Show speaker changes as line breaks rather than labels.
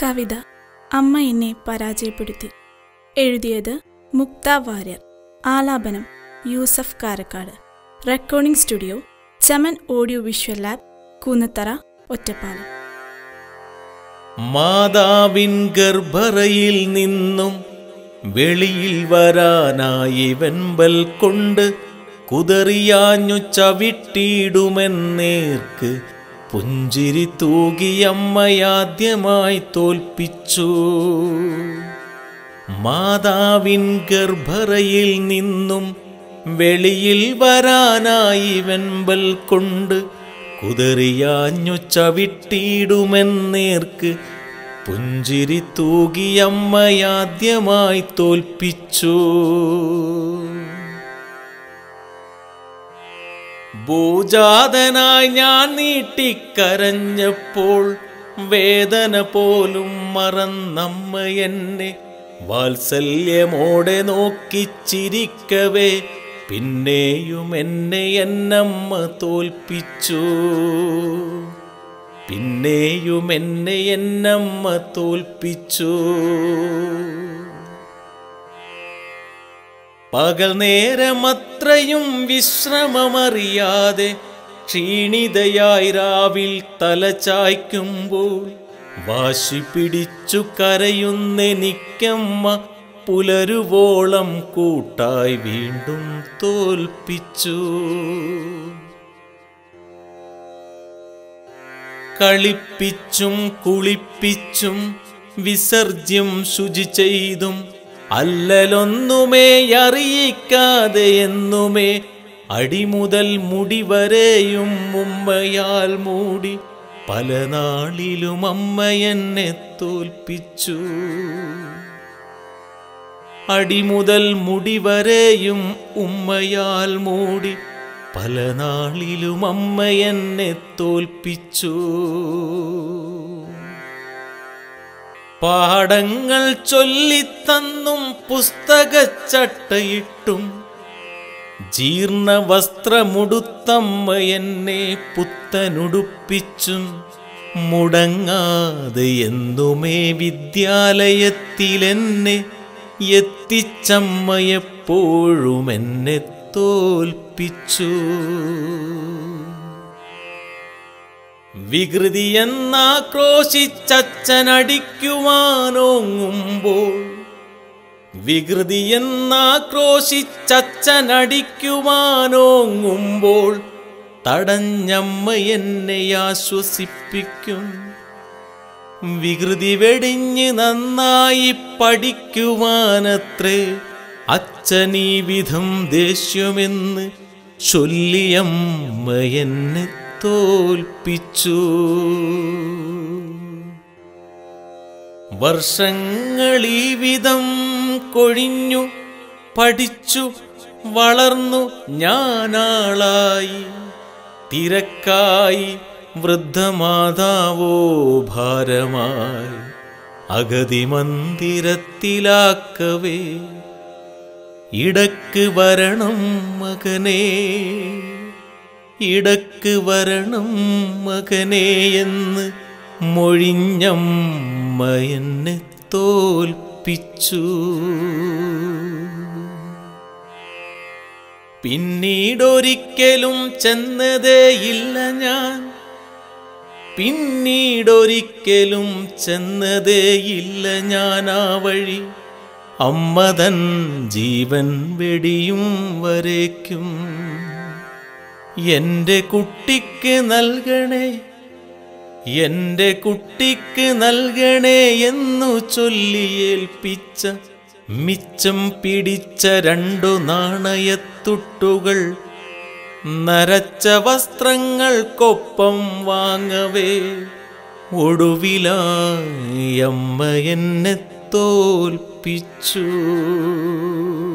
കവിത അമ്മ എന്നെ പരാജയപ്പെടുത്തി എഴുതിയത് മുക്ത വാര്യർ ആലാപനം Yusuf Karakkad recording studio Chaman audio visual lab Koonnathara Ottapalam
മാതാവിൻ ഗർഭറയിൽ നിന്നും വെളിയിൽ വരാനായി വെമ്പൽ കൊണ്ട് കുതറിയാഞ്ഞു ചവിട്ടിയിടുമെന്നേർക്ക് പുഞ്ചിരി തൂകിയമ്മയാദ്യമായി തോൽപ്പിച്ചു മാതാവിൻ ഗർഭറയിൽ നിന്നും വെളിയിൽ വരാനായി വെമ്പൽ കൊണ്ട് കുതറിയാഞ്ഞു ചവിട്ടിയിടുമെന്നേർക്ക് പുഞ്ചിരി തൂകിയമ്മയാദ്യമായി തോൽപ്പിച്ചു ഭൂജാതനായി ഞാൻ നീട്ടിക്കരഞ്ഞപ്പോൾ വേദന പോലും മറന്നമ്മ എന്നെ വാത്സല്യമോടെ നോക്കിച്ചിരിക്കവേ പിന്നെയും എന്നെ എന്നമ്മ തോൽപ്പിച്ചു പിന്നെയും എന്നെ എന്നമ്മ തോൽപ്പിച്ചു പകൽ നേരമത്രയും വിശ്രമമറിയാതെ ക്ഷീണിതയായി രാവിൽ തലചായ്ക്കുമ്പോൾ വാശി പിടിച്ചു കരയുന്നെനിക്കമ്മ പുലരുവോളം കൂട്ടായി വീണ്ടും തോൽപ്പിച്ചു കളിപ്പിച്ചും കുളിപ്പിച്ചും വിസർജ്യം ശുചി ചെയ്തും അല്ലലൊന്നുമേ അറിയിക്കാതെ എന്നുമേ അടിമുതൽ മുടി വരെയും ഉമ്മയാൽ മൂടി പല നാളിലും അമ്മ എന്നെ തോൽപ്പിച്ചു അടിമുതൽ മുടി വരെയും ഉമ്മയാൽ മൂടി പല നാളിലും അമ്മ എന്നെ തോൽപ്പിച്ചു പാഠങ്ങൾ ചൊല്ലിത്തന്നും പുസ്തകച്ചട്ടയിട്ടും ജീർണ വസ്ത്രമുടുത്തമ്മ എന്നെ പുത്തനുടുപ്പിച്ചും മുടങ്ങാതെ എന്നുമേ വിദ്യാലയത്തിലെന്നെ എത്തിച്ചമ്മ എപ്പോഴും എന്നെ തോൽപ്പിച്ചു വികൃതി എന്നാക്രോശിച്ചച്ഛനടിക്കുവാനോങ്ങുമ്പോൾ വികൃതി എന്നാക്രോശിച്ചച്ഛനടിക്കുവാനോങ്ങുമ്പോൾ തടഞ്ഞമ്മ എന്നെ ആശ്വസിപ്പിക്കും വികൃതി വെടിഞ്ഞ് നന്നായി പഠിക്കുവാനത്രേ അച്ഛനീ വിധം ദേഷ്യമെന്ന് ചൊല്ലിയമ്മ എന്നെ തോൽപ്പിച്ചു വർഷങ്ങളീ വിധം കൊഴിഞ്ഞു പഠിച്ചു വളർന്നു ഞാനാളായി തിരക്കായി വൃദ്ധമാതാവോ ഭാരമായി അഗതി മന്ദിരത്തിലാക്കവേ ഇടക്ക് വരണം മകനേ ഇടക്ക് വരണം മകനേ എന്ന് മൊഴിഞ്ഞമ്മ എന്നെ തോൽപ്പിച്ചു പിന്നീടൊരിക്കലും ചെന്നതേയില്ല ഞാൻ പിന്നീടൊരിക്കലും ചെന്നതേയില്ല ഞാൻ ആ വഴി അമ്മതൻ ജീവൻ വെടിയും വരേക്കും എൻ്റെ കുട്ടിക്ക് നൽകണേ എൻ്റെ കുട്ടിക്ക് നൽകണേ എന്നു ചൊല്ലിയേൽപ്പിച്ച മിച്ചം പിടിച്ച രണ്ടു നാണയത്തുട്ടുകൾ നരച്ച വസ്ത്രങ്ങൾക്കൊപ്പം വാങ്ങവേ ഒടുവിലായി അമ്മ എന്നെ തോൽപ്പിച്ചു